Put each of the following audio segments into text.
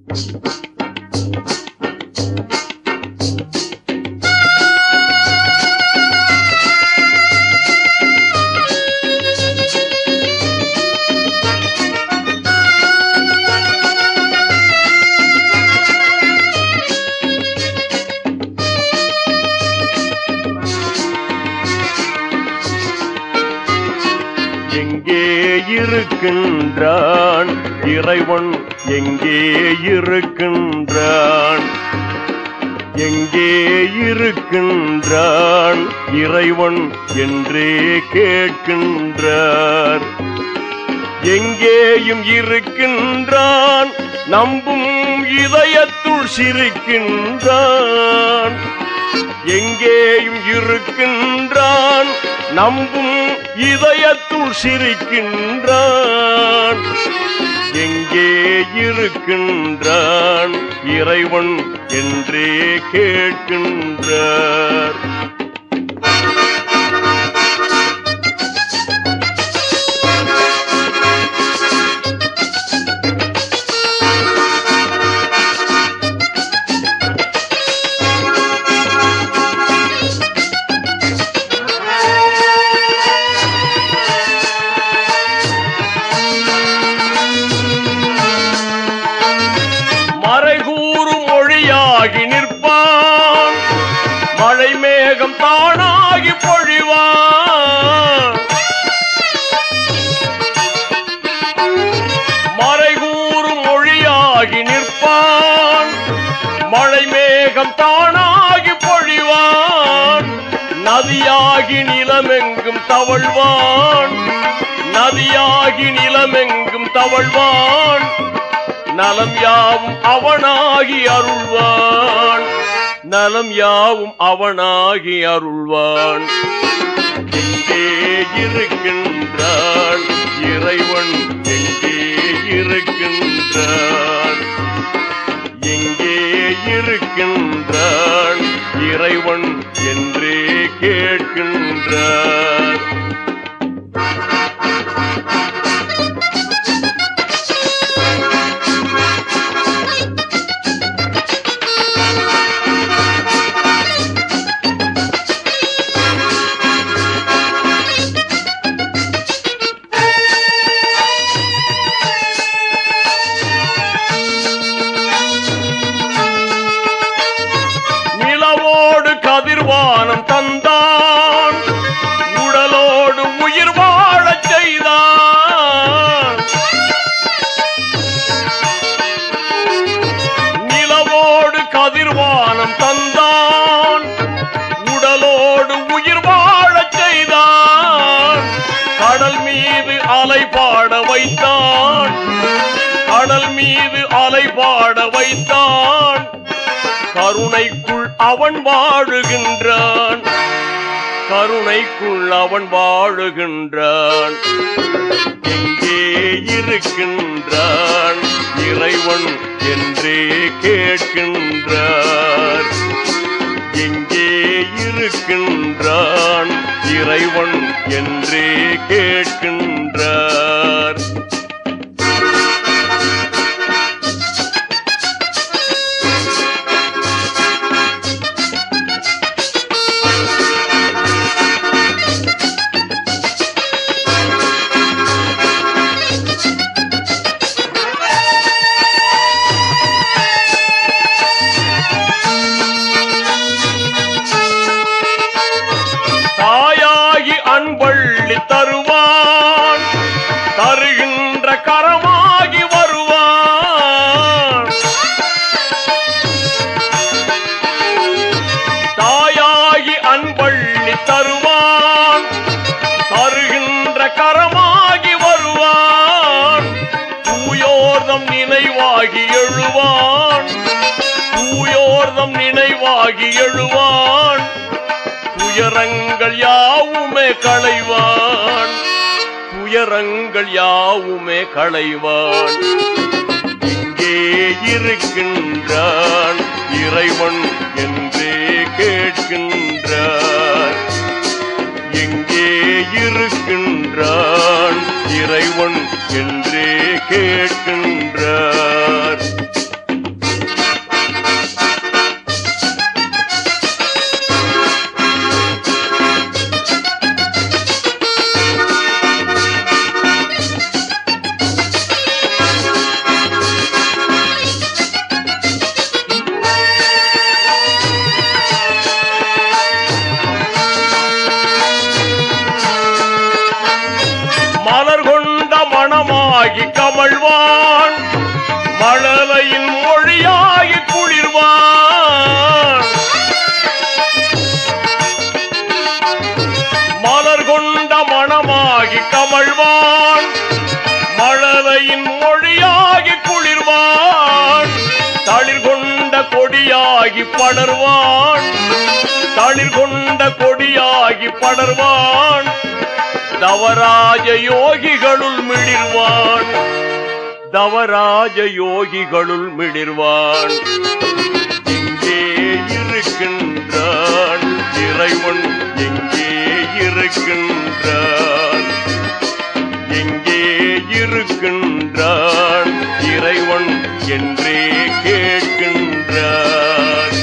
எங்கே இருக்கின்றான் இறைவன் எங்கே இருக்கின்றான் எங்கே இருக்கின்றான் இறைவன் என்றே கேட்கின்றார் எங்கேயும் இருக்கின்றான் நம்பும் இதயத்துள் சிரிக்கின்றான் எங்கேயும் இருக்கின்றான் நம்பும் இதயத்துள் சிரிக்கின்றான் எங்கே இருக்கின்றான் இறைவன் என்றே கேட்கின்றார் மறைகூறும் மொழியாகி நிற்பான் மழை மேகம் தானாகி பொழிவான் மறைகூறும் மொழியாகி நிற்பான் மழை மேகம் தானாகி பொழிவான் நதியாகி நிலமெங்கும் தவழ்வான் நதியாகி நிலமெங்கும் தவழ்வான் நலம் யாவும் அவனாகி அருள்வான் நலம் யாவும் அவனாகி அருள்வான் எங்கே இருக்கின்றான் இறைவன் எங்கே இருக்கின்றான் எங்கே இருக்கின்றான் இறைவன் என்றே கேட்கின்றார் நிலவோடு கதிர்வானம் தந்தான் உடலோடு உயிர் வாழச் செய்தான் நிலவோடு கதிர்வானம் தந்தான் உடலோடு உயிர் வாழச் செய்தான் கடல் மீது அலை பாட வைத்தான் கடல் மீது அலை பாட வைத்தான் கருணைக்குள் அவன் வாழுகின்றான் கருணைக்குள் அவன் வாழுகின்றான் எங்கே இருக்கின்றான் இறைவன் என்றே கேட்கின்றார் எங்கே இருக்கின்றான் இறைவன் என்றே கேட்கின்றார் தாயாகி அன்பள்ளி தருவான் தருகின்ற கரமாகி வருவான் தாயாகி அன்பள்ளி தருவான் தருகின்ற கரமாகி வருவான் தூயோர்தம் நினைவாகி எழுவான் தூயோர்தம் நினைவாகி எழுவான் துயரங்கள் யாவுமே களைவான் துயரங்கள் யாவுமே களைவான் எங்கே இருக்கின்றான் இறைவன் என்றே கேட்கின்றார் எங்கே இருக்கின்றான் இறைவன் என்றே கேட்கின்றார் மழலையின் மொழியாகி குளிர்வான் மலர் கொண்ட மணமாகி கமழ்வான் மழலையின் மொழியாகி குளிர்வான் தளிர் கொண்ட கொடியாகி படர்வான் தளிர் கொண்ட கொடியாகி படர்வான் தவராஜ யோகிகளுள் மிளிர்வான் தவராஜ யோகிகளுள் மிளிர்வான் எங்கே இருக்கின்றான் இறைவன் எங்கே இருக்கின்றான் எங்கே இருக்கின்றான் இறைவன் என்றே கேட்கின்றான்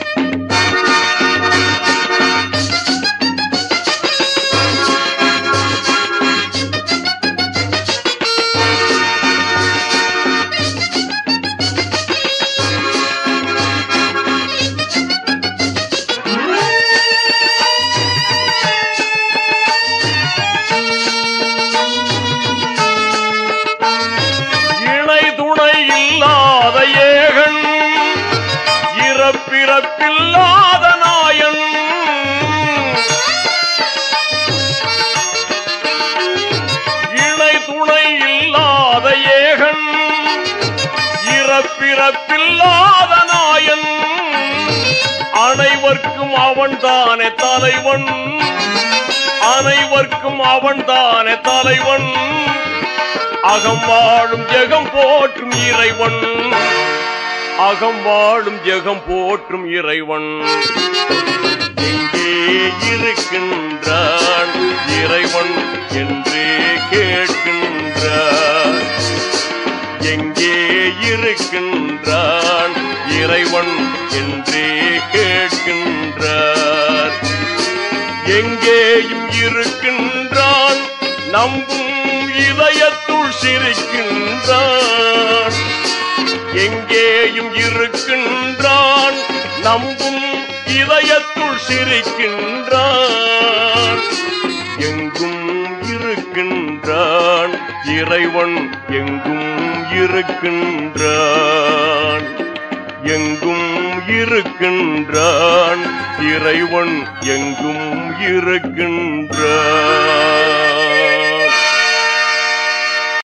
இணை துணை இல்லாத ஏகன் இறப்பிறப்பில்லாத நாயன் இணை துணை இல்லாத ஏகன் இறப்பிறப்பில்லாத நாயன் அனைவர்க்கும் அவன்தானே தலைவன் அனைவர்க்கும் அவன்தானே தலைவன் அகம் வாழும் ஜெகம் போற்றும் இறைவன் அகம் வாழும் ஜெகம் போற்றும் இறைவன் எங்கே இருக்கின்றான் இறைவன் என்றே கேட்கின்றான் எங்கே இருக்கின்றான் இறைவன் என்றே கேட்கின்றார் எங்கேயும் இருக்கின்றான் நம்பும் இதயத்துள் சிரிக்கின்றான் எங்கேயும் இருக்கின்றான் நம்பும் இதயத்துள் சிரிக்கின்றான் எங்கும் இருக்கின்றான் இறைவன் எங்கும் இருக்கின்றான் எங்கும் இருக்கின்றான் இறைவன் எங்கும் இருக்கின்றான்